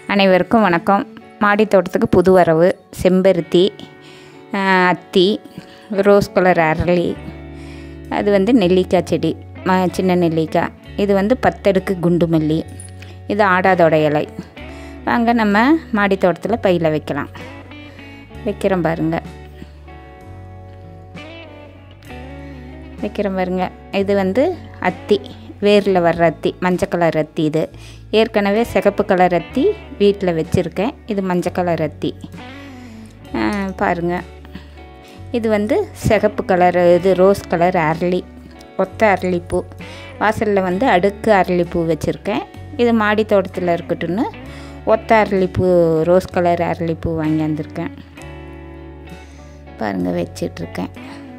அனைவருக்கும் வணக்கம் மாடி தோட்டத்துக்கு புது வரவு செம்பருத்தி ஆஹ், அத்தி ரோஸ் கலர் அரளி அது வந்து நெல்லிக்காய் செடி ம சின்ன நெல்லிக்காய் இது வந்து பத்தடுக்கு குண்டு மல்லி இது ஆடாதோட இலை வாங்க நம்ம மாடி தோட்டத்தில் பையில் வைக்கலாம் வைக்கிறோம் பாருங்கள் வைக்கிறோம் பாருங்க இது வந்து அத்தி வேரில் வர்ற அத்தி மஞ்சள் கலர் அத்தி இது ஏற்கனவே சிகப்பு கலர் அத்தி வீட்டில் வச்சுருக்கேன் இது மஞ்சள் கலர் அத்தி ஆஹ் பாருங்க இது வந்து சிகப்பு கலர் இது ரோஸ் கலர் அரளி ஒத்த அரளிப்பூ வாசலில் வந்து அடுக்கு அரளிப்பூ வச்சுருக்கேன் இது மாடி தோட்டத்தில் இருக்கட்டும்னு ஒத்த அரளிப்பூ ரோஸ் கலர் அரளிப்பூ வாங்கியாந்துருக்கேன் பாருங்கள் வச்சிட்ருக்கேன்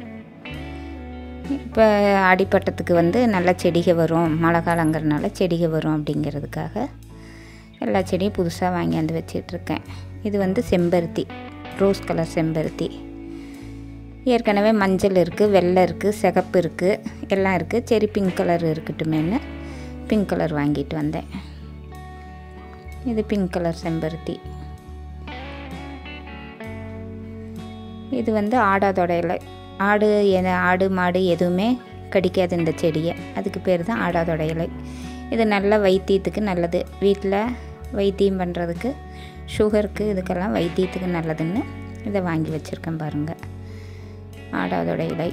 இப்போ அடிப்பட்டத்துக்கு வந்து நல்ல செடிகள் வரும் மழை காலங்கிறனால செடிகள் வரும் அப்படிங்கிறதுக்காக எல்லா செடியும் புதுசாக வாங்கியாந்து வச்சிட்ருக்கேன் இது வந்து செம்பருத்தி ரோஸ் கலர் செம்பருத்தி ஏற்கனவே மஞ்சள் இருக்குது வெள்ளை இருக்குது சிகப்பு இருக்குது எல்லாம் இருக்குது சரி பிங்க் கலர் இருக்கட்டுமேன்னு பிங்க் கலர் வாங்கிட்டு வந்தேன் இது பிங்க் கலர் செம்பருத்தி இது வந்து ஆடாதோட இலை ஆடு என- ஆடு மாடு எதுவுமே கடிக்காது இந்த செடியை அதுக்கு பேர் தான் ஆடாதோட இலை இது நல்ல வைத்தியத்துக்கு நல்லது வீட்டில் வைத்தியம் பண்ணுறதுக்கு சுகருக்கு இதுக்கெல்லாம் வைத்தியத்துக்கு நல்லதுன்னு இதை வாங்கி வச்சுருக்கேன் பாருங்கள் ஆடாதோட இலை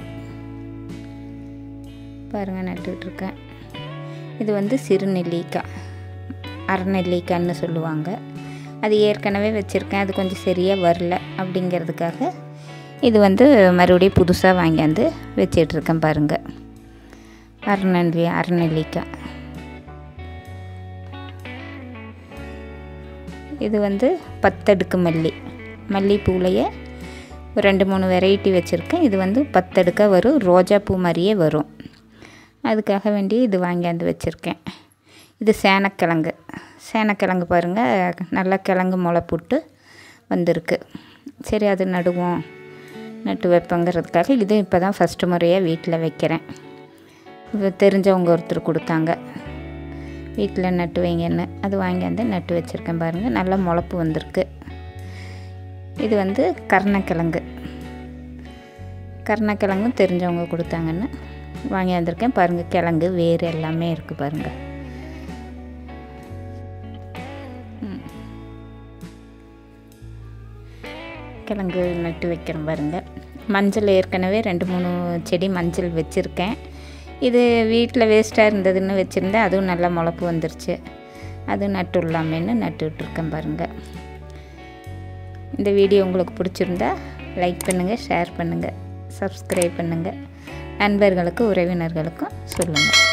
பாருங்கள் நட்டுட்ருக்கேன் இது வந்து சிறுநெல்லிக்காய் அரைநெல்லிக்காய்ன்னு சொல்லுவாங்க அது ஏற்கனவே வச்சுருக்கேன் அது கொஞ்சம் சரியாக வரல அப்படிங்கிறதுக்காக இது வந்து மறுபடியும் புதுசாக வாங்கியாந்து வச்சிட்ருக்கேன் பாருங்கள் அரைநெல்லி அரைநெல்லிக்காய் இது வந்து பத்தடுக்கு மல்லி மல்லிப்பூலையே ஒரு ரெண்டு மூணு வெரைட்டி வச்சுருக்கேன் இது வந்து பத்தடுக்காக வரும் ரோஜா பூ மாதிரியே வரும் அதுக்காக வேண்டி இது வாங்கியாந்து வச்சுருக்கேன் இது சேனக்கிழங்கு சேனக்கிழங்கு பாருங்கள் நல்லா கிழங்கு முளை போட்டு வந்திருக்கு சரி அது நடுவோம் நட்டு வைப்பேங்கிறதுக்காக இது இப்போ தான் ஃபஸ்ட்டு முறையாக வீட்டில் வைக்கிறேன் இது தெரிஞ்சவங்க ஒருத்தர் கொடுத்தாங்க வீட்டில் நட்டு வைங்கன்னு அது வாங்கியாந்து நட்டு வச்சுருக்கேன் பாருங்கள் நல்லா முளப்பு வந்திருக்கு இது வந்து கருணக்கிழங்கு கருணக்கிழங்கும் தெரிஞ்சவங்க கொடுத்தாங்கன்னு வாங்கியாந்துருக்கேன் பாருங்கள் கிழங்கு வேறு எல்லாமே இருக்குது பாருங்கள் ம். கிழங்கு நட்டு வைக்கிறேன் பாருங்கள் மஞ்சள் ஏற்கனவே ரெண்டு மூணு செடி மஞ்சள் வச்சுருக்கேன் இது வீட்டில் வேஸ்ட்டாக இருந்ததுன்னு வச்சுருந்தேன் அதுவும் நல்லா முளப்பு வந்துருச்சு அதுவும் நட்டு விடலாமேன்னு நட்டு விட்ருக்கேன் பாருங்கள் இந்த வீடியோ உங்களுக்கு பிடிச்சிருந்தா லைக் பண்ணுங்கள் ஷேர் பண்ணுங்கள் சப்ஸ்கிரைப் பண்ணுங்கள் நண்பர்களுக்கு உறவினர்களுக்கும் சொல்லுங்கள்